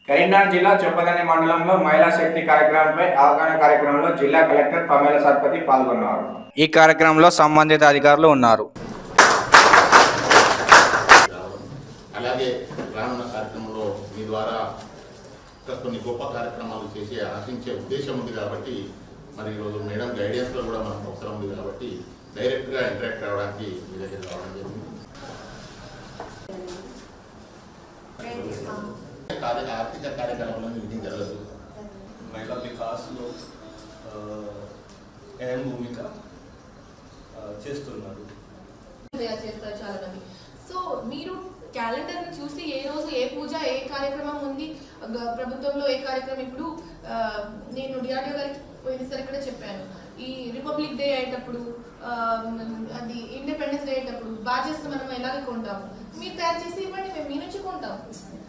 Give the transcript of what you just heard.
కరీంనగర్ జిల్లా చొప్పదండి మండలంలో మహిళా శక్తి కార్యక్రమంపై అవగాహన కార్యక్రమంలో జిల్లా కలెక్టర్ పమేల సత్పతి పాల్గొన్నారు ఈ కార్యక్రమంలో సంబంధిత అధికారులు ఉన్నారు అలాగే రానున్న కార్యక్రమంలో మీ ద్వారా ఇంకా కొన్ని గొప్ప కార్యక్రమాలు చేసే ఆశించే ఉద్దేశం ఉంది కాబట్టి మరి ఈరోజు మేడం గైడెన్స్లో కూడా మనకు అవసరం ఉంది కాబట్టి డైరెక్ట్గా ఇంటరాక్ట్ అవ్వడానికి మీ దగ్గర రావడం జరిగింది కార్య ఆర్థిక కార్యక్రమంలో మీటింగ్ జరగదు महिला विकास లో ఆ, అహం భూమిక ఆ, చేస్తున్నారు తయారు చేస్తారు చాలా మంది సో మీరు క్యాలెండర్ ని చూసి ఏ రోజు ఏ పూజ ఏ కార్యక్రమం ఉంది గ- ప్రభుత్వంలో ఏ కార్యక్రమం ఇప్పుడు ఆ, నేను డిఆర్డిఓ గారికి పోయినసారి కూడా చెప్పాను ఈ రిపబ్లిక్ డే అయ్యేటప్పుడు ఆ, అది ఇండిపెండెన్స్ డే అయ్యేటప్పుడు బాధ్యత మనం ఎలాగ కొంటాం మీరు తయారు చేసి ఇవ్వండి మేము మీ నుంచి కొంటాం